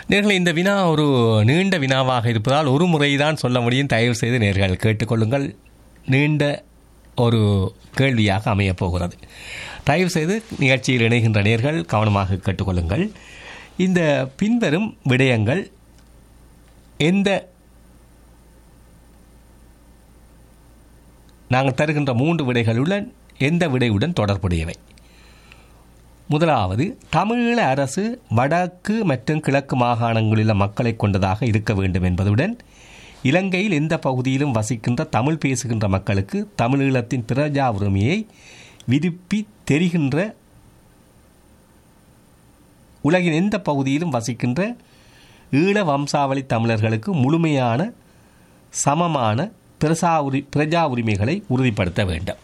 நேர்களை இந்த வினா ஒரு நீண்ட வினாவாக இருப்பதால் ஒரு முறைதான் சொல்ல முடியும் தயவு செய்து நேர்கள் கேட்டுக்கொள்ளுங்கள் நீண்ட ஒரு கேள்வியாக அமையப் போகிறது தயவு செய்து நிகழ்ச்சியில் இணைகின்ற நேர்கள் கவனமாக கேட்டுக்கொள்ளுங்கள் இந்த பின்வரும் விடயங்கள் எந்த நாங்கள் தருகின்ற மூன்று விடைகளுடன் எந்த விடையுடன் தொடர்புடையவை முதலாவது தமிழீழ அரசு வடக்கு மற்றும் கிழக்கு மாகாணங்களில் மக்களை கொண்டதாக இருக்க வேண்டும் என்பதுடன் இலங்கையில் எந்த பகுதியிலும் வசிக்கின்ற தமிழ் பேசுகின்ற மக்களுக்கு தமிழீழத்தின் பிரஜா உரிமையை விருப்பி தெரிகின்ற உலகின் எந்த பகுதியிலும் வசிக்கின்ற ஈழ வம்சாவளி தமிழர்களுக்கு முழுமையான சமமான பிரசா உரி பிரஜா உரிமைகளை உறுதிப்படுத்த வேண்டும்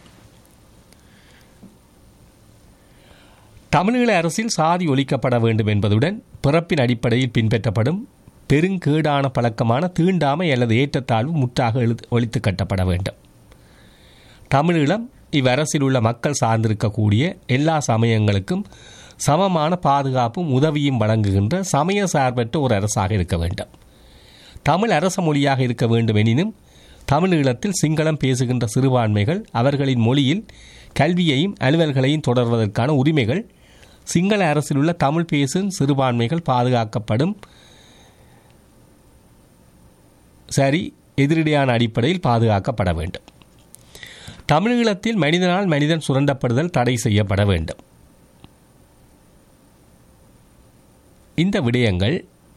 தமிழீழ அரசில் சாதி ஒழிக்கப்பட வேண்டும் என்பதுடன் பிறப்பின் அடிப்படையில் பின்பற்றப்படும் பெருங்கேடான பழக்கமான தீண்டாமை அல்லது ஏற்றத்தாழ்வு முற்றாக எழுது ஒழித்து கட்டப்பட வேண்டும் தமிழீழம் இவ்வரசில் உள்ள மக்கள் சார்ந்திருக்கக்கூடிய எல்லா சமயங்களுக்கும் சமமான பாதுகாப்பும் உதவியும் வழங்குகின்ற சமய சார்பற்ற ஒரு அரசாக இருக்க வேண்டும் தமிழ் அரச மொழியாக இருக்க வேண்டும் எனினும் தமிழீழத்தில் சிங்களம் பேசுகின்ற சிறுபான்மைகள் அவர்களின் மொழியில் கல்வியையும் அலுவல்களையும் தொடர்வதற்கான உரிமைகள் சிங்கள அரசில் உள்ள தமிழ் பேசும் சிறுபான்மைகள் பாதுகாக்கப்படும் சரி எதிரடியான அடிப்படையில் பாதுகாக்கப்பட வேண்டும் தமிழீழத்தில் மனிதனால் மனிதன் சுரண்டப்படுதல் தடை செய்யப்பட வேண்டும் இந்த விடயங்கள்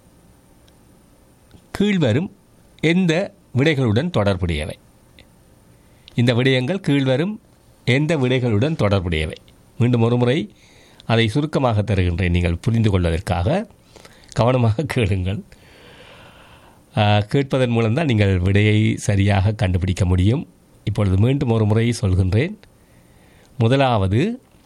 கீழ்வரும் எந்த விடைகளுடன் தொடர்புடையவை இந்த விடயங்கள் கீழ்வரும் எந்த விடைகளுடன் தொடர்புடையவை மீண்டும் ஒருமுறை அதை சுருக்கமாக தருகின்றேன் நீங்கள் புரிந்து கொள்வதற்காக கவனமாக கேளுங்கள் கேட்பதன் மூலம்தான் நீங்கள் விடையை சரியாக கண்டுபிடிக்க முடியும் இப்பொழுது மீண்டும் ஒரு முறை சொல்கின்றேன் முதலாவது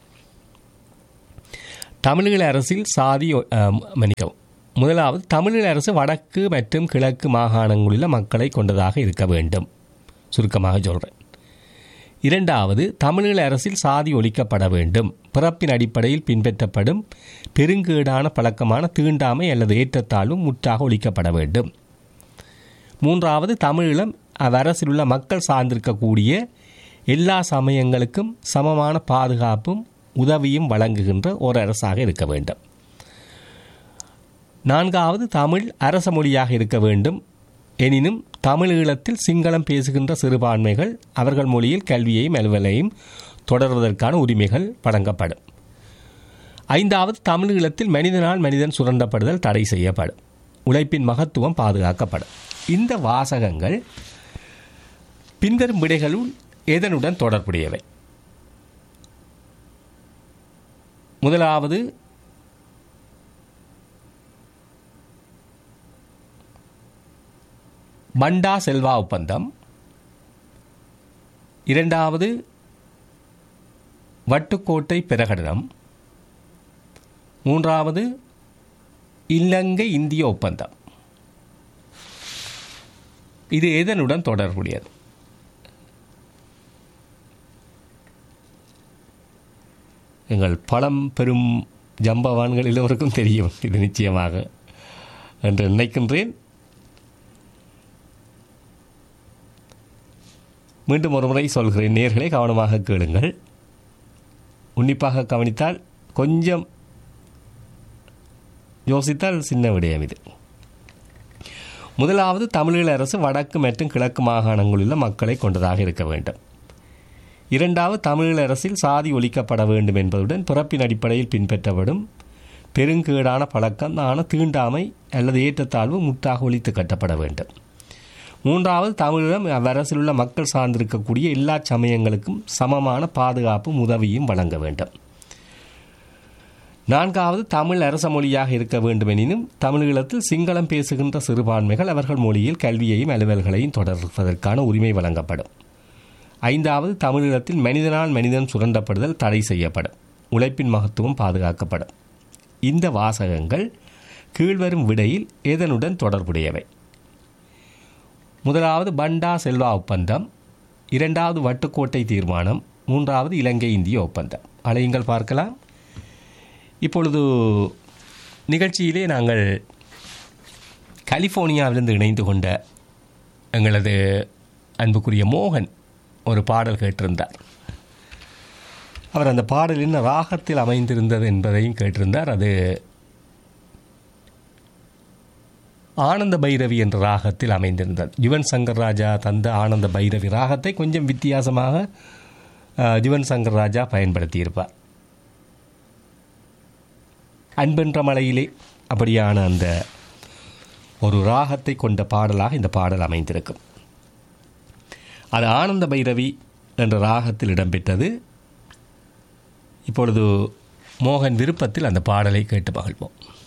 தமிழீழ அரசில் சாதி மன்னிக்கவும் முதலாவது தமிழீழ அரசு வடக்கு மற்றும் கிழக்கு மாகாணங்களில் மக்களை கொண்டதாக இருக்க வேண்டும் சுருக்கமாக சொல்கிறேன் இரண்டாவது தமிழீழ அரசில் சாதி ஒழிக்கப்பட வேண்டும் பிறப்பின் அடிப்படையில் பின்பற்றப்படும் பெருங்கேடான பழக்கமான தீண்டாமை அல்லது ஏற்றத்தாழ்வும் முற்றாக ஒழிக்கப்பட வேண்டும் மூன்றாவது தமிழீழம் அவ்வரசில் உள்ள மக்கள் சார்ந்திருக்கக்கூடிய எல்லா சமயங்களுக்கும் சமமான பாதுகாப்பும் உதவியும் வழங்குகின்ற ஒரு அரசாக இருக்க வேண்டும் நான்காவது தமிழ் அரச மொழியாக இருக்க வேண்டும் எனினும் தமிழீழத்தில் சிங்களம் பேசுகின்ற சிறுபான்மைகள் அவர்கள் மொழியில் கல்வியையும் அலுவலையும் தொடர்வதற்கான உரிமைகள் வழங்கப்படும் ஐந்தாவது தமிழீழத்தில் மனிதனால் மனிதன் சுரண்டப்படுதல் தடை செய்யப்படும் உழைப்பின் மகத்துவம் பாதுகாக்கப்படும் இந்த வாசகங்கள் பின்வரும் விடைகளுள் எதனுடன் தொடர்புடையவை முதலாவது பண்டா செல்வா ஒப்பந்தம் இரண்டாவது வட்டுக்கோட்டை பிரகடனம் மூன்றாவது இலங்கை இந்திய ஒப்பந்தம் இது எதனுடன் தொடர்புடையது எங்கள் பழம் பெரும் ஜம்பவான்கள் எல்லோருக்கும் தெரியும் இது நிச்சயமாக என்று நினைக்கின்றேன் மீண்டும் ஒரு முறை சொல்கிறேன் நேர்களை கவனமாக கேளுங்கள் உன்னிப்பாக கவனித்தால் கொஞ்சம் யோசித்தால் சின்ன விடயம் இது முதலாவது தமிழீழ அரசு வடக்கு மற்றும் கிழக்கு மாகாணங்களில் மக்களை கொண்டதாக இருக்க வேண்டும் இரண்டாவது தமிழீழ அரசில் சாதி ஒழிக்கப்பட வேண்டும் என்பதுடன் பிறப்பின் அடிப்படையில் பின்பற்றப்படும் பெருங்கேடான பழக்கமான தீண்டாமை அல்லது ஏற்றத்தாழ்வு முற்றாக ஒழித்து கட்டப்பட வேண்டும் மூன்றாவது தமிழீழம் அவ்வரசில் உள்ள மக்கள் சார்ந்திருக்கக்கூடிய எல்லா சமயங்களுக்கும் சமமான பாதுகாப்பும் உதவியும் வழங்க வேண்டும் நான்காவது தமிழ் அரச மொழியாக இருக்க வேண்டும் எனினும் தமிழீழத்தில் சிங்களம் பேசுகின்ற சிறுபான்மைகள் அவர்கள் மொழியில் கல்வியையும் அலுவல்களையும் தொடர்வதற்கான உரிமை வழங்கப்படும் ஐந்தாவது தமிழீழத்தில் மனிதனால் மனிதன் சுரண்டப்படுதல் தடை செய்யப்படும் உழைப்பின் மகத்துவம் பாதுகாக்கப்படும் இந்த வாசகங்கள் கீழ்வரும் விடையில் எதனுடன் தொடர்புடையவை முதலாவது பண்டா செல்வா ஒப்பந்தம் இரண்டாவது வட்டுக்கோட்டை தீர்மானம் மூன்றாவது இலங்கை இந்திய ஒப்பந்தம் அலையுங்கள் பார்க்கலாம் இப்பொழுது நிகழ்ச்சியிலே நாங்கள் கலிஃபோர்னியாவிலிருந்து இணைந்து கொண்ட எங்களது அன்புக்குரிய மோகன் ஒரு பாடல் கேட்டிருந்தார் அவர் அந்த பாடல் என்ன ராகத்தில் அமைந்திருந்தது என்பதையும் கேட்டிருந்தார் அது ஆனந்த பைரவி என்ற ராகத்தில் அமைந்திருந்தது யுவன் சங்கர் ராஜா தந்த ஆனந்த பைரவி ராகத்தை கொஞ்சம் வித்தியாசமாக அஹ், யுவன் சங்கர் ராஜா பயன்படுத்தியிருப்பார் அன்பென்ற மலையிலே அப்படியான அந்த ஒரு ராகத்தை கொண்ட பாடலாக இந்த பாடல் அமைந்திருக்கும் அது ஆனந்த பைரவி என்ற ராகத்தில் இடம்பெற்றது இப்பொழுது மோகன் விருப்பத்தில் அந்த பாடலை கேட்டு மகிழ்வோம்